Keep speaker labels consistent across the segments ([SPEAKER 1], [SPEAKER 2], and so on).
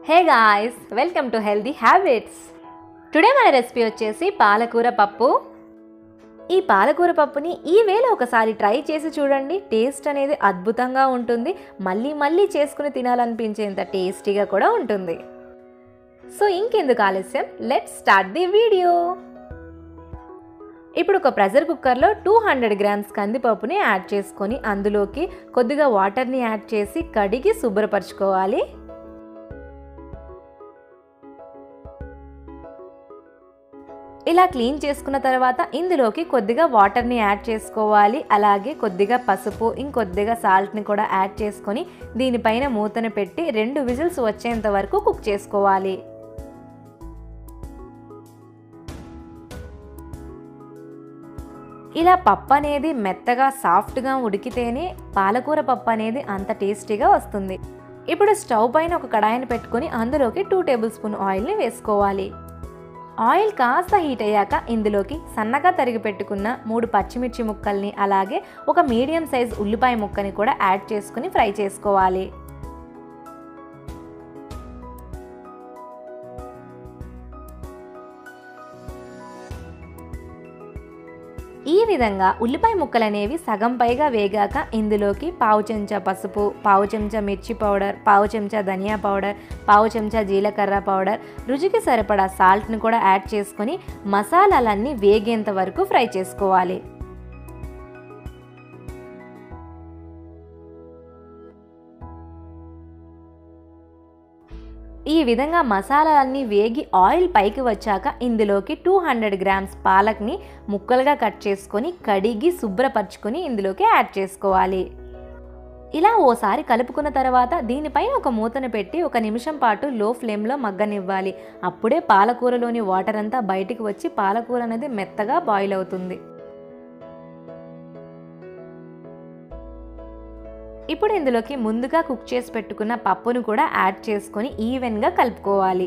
[SPEAKER 1] hey guys welcome to healthy habits today మన recipe వచ్చేసి పాలకూర పప్పు ఈ పాలకూర పప్పుని ఈ వేళ ఒకసారి ట్రై చేసి చూడండి టేస్ట్ అనేది అద్భుతంగా ఉంటుంది మళ్ళీ మళ్ళీ చేసుకుని తినాలనిపించేంత టేస్టీగా కూడా ఉంటుంది సో ఇంకెందుకు ఆలస్యం లెట్ స్టార్ట్ ది వీడియో ఇప్పుడు ఒక ప్రెషర్ కుక్కర్లో టూ హండ్రెడ్ గ్రామ్స్ కందిపప్పుని యాడ్ చేసుకొని అందులోకి కొద్దిగా వాటర్ని యాడ్ చేసి కడిగి శుభ్రపరచుకోవాలి ఇలా క్లీన్ చేసుకున్న తర్వాత ఇందులోకి కొద్దిగా వాటర్ని యాడ్ చేసుకోవాలి అలాగే కొద్దిగా పసుపు ఇంకొద్దిగా సాల్ట్ని కూడా యాడ్ చేసుకొని దీనిపైన మూతను పెట్టి రెండు విజిల్స్ వచ్చేంత వరకు కుక్ చేసుకోవాలి ఇలా పప్పు అనేది మెత్తగా సాఫ్ట్గా ఉడికితేనే పాలకూర పప్పు అనేది అంత టేస్టీగా వస్తుంది ఇప్పుడు స్టవ్ పైన ఒక కడాయిని పెట్టుకొని అందులోకి టూ టేబుల్ స్పూన్ ఆయిల్ని వేసుకోవాలి ఆయిల్ కాస్త హీట్ అయ్యాక ఇందులోకి సన్నగా తరిగి పెట్టుకున్న మూడు పచ్చిమిర్చి ముక్కల్ని అలాగే ఒక మీడియం సైజ్ ఉల్లిపాయ ముక్కని కూడా యాడ్ చేసుకుని ఫ్రై చేసుకోవాలి ఈ విధంగా ఉల్లిపాయ ముక్కలు అనేవి సగం పైగా వేగాక ఇందులోకి పావు చెంచా పసుపు పావు చెంచా మిర్చి పౌడర్ పావు చెంచా ధనియా పౌడర్ పావు చెంచా జీలకర్ర పౌడర్ రుచికి సరిపడా సాల్ట్ని కూడా యాడ్ చేసుకొని మసాలాలన్నీ వేగేంత వరకు ఫ్రై చేసుకోవాలి ఈ విధంగా మసాలాలన్నీ వేగి ఆయిల్ పైకి వచ్చాక ఇందులోకి టూ హండ్రెడ్ గ్రామ్స్ పాలక్ని ముక్కలుగా కట్ చేసుకొని కడిగి శుభ్రపరచుకొని ఇందులోకి యాడ్ చేసుకోవాలి ఇలా ఓసారి కలుపుకున్న తర్వాత దీనిపైన ఒక మూతను పెట్టి ఒక నిమిషం పాటు లో ఫ్లేమ్లో మగ్గనివ్వాలి అప్పుడే పాలకూరలోని వాటర్ అంతా బయటికి వచ్చి పాలకూర అనేది మెత్తగా బాయిల్ అవుతుంది ఇప్పుడు ఇందులోకి ముందుగా కుక్ చేసి పెట్టుకున్న పప్పును కూడా యాడ్ చేసుకొని ఈవెన్గా కలుపుకోవాలి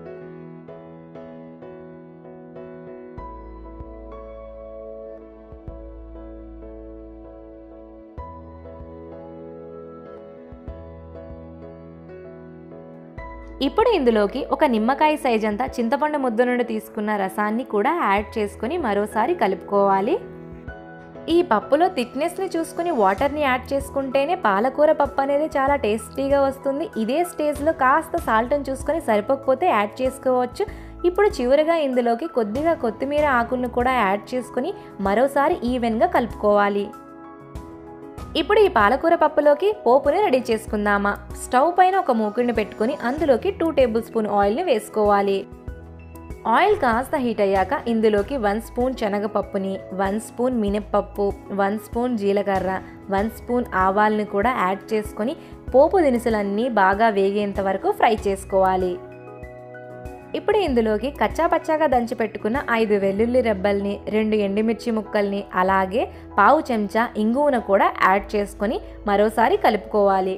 [SPEAKER 1] ఇప్పుడు ఇందులోకి ఒక నిమ్మకాయ సైజ్ అంతా చింతపండు ముద్ద నుండి తీసుకున్న రసాన్ని కూడా యాడ్ చేసుకొని మరోసారి కలుపుకోవాలి ఈ పప్పులో థిక్నెస్ని చూసుకుని వాటర్ని యాడ్ చేసుకుంటేనే పాలకూర పప్పు అనేది చాలా టేస్టీగా వస్తుంది ఇదే స్టేజ్లో కాస్త సాల్ట్ని చూసుకొని సరిపోకపోతే యాడ్ చేసుకోవచ్చు ఇప్పుడు చివరిగా ఇందులోకి కొద్దిగా కొత్తిమీర ఆకులను కూడా యాడ్ చేసుకుని మరోసారి ఈవెన్గా కలుపుకోవాలి ఇప్పుడు ఈ పాలకూర పప్పులోకి పోపుని రెడీ చేసుకుందామా స్టవ్ పైన ఒక మూకుడిని పెట్టుకుని అందులోకి టూ టేబుల్ స్పూన్ ఆయిల్ని వేసుకోవాలి ఆయిల్ కాస్త హీట్ అయ్యాక ఇందులోకి వన్ స్పూన్ శనగపప్పుని వన్ స్పూన్ మినప్పప్పు వన్ స్పూన్ జీలకర్ర వన్ స్పూన్ ఆవాల్ని కూడా యాడ్ చేసుకొని పోపు దినుసులన్నీ బాగా వేగేంత వరకు ఫ్రై చేసుకోవాలి ఇప్పుడు ఇందులోకి కచ్చాపచ్చాగా దంచి పెట్టుకున్న ఐదు వెల్లుల్లి రెబ్బల్ని రెండు ఎండుమిర్చి ముక్కల్ని అలాగే పావు చెంచా ఇంగువను కూడా యాడ్ చేసుకొని మరోసారి కలుపుకోవాలి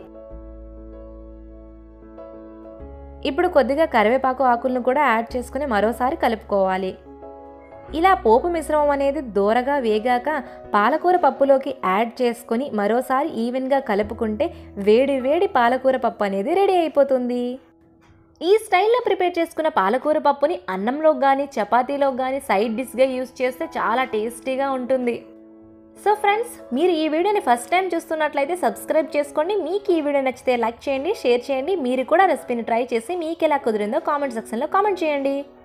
[SPEAKER 1] ఇప్పుడు కొద్దిగా కరివేపాకు ఆకులను కూడా యాడ్ చేసుకుని మరోసారి కలుపుకోవాలి ఇలా పోపు మిశ్రమం అనేది దూరగా వేగాక పాలకూర పప్పులోకి యాడ్ చేసుకొని మరోసారి ఈవెన్గా కలుపుకుంటే వేడి వేడి పాలకూర పప్పు అనేది రెడీ అయిపోతుంది ఈ స్టైల్లో ప్రిపేర్ చేసుకున్న పాలకూర పప్పుని అన్నంలోకి కానీ చపాతీలోకి కానీ సైడ్ డిష్గా యూస్ చేస్తే చాలా టేస్టీగా ఉంటుంది సో ఫ్రెండ్స్ మీరు ఈ వీడియోని ఫస్ట్ టైం చూస్తున్నట్లయితే సబ్స్క్రైబ్ చేసుకోండి మీకు ఈ వీడియో నచ్చితే లైక్ చేయండి షేర్ చేయండి మీరు కూడా రెసిపీని ట్రై చేసి మీకు ఎలా కుదిరిందో కామెంట్ సెక్షన్లో కామెంట్ చేయండి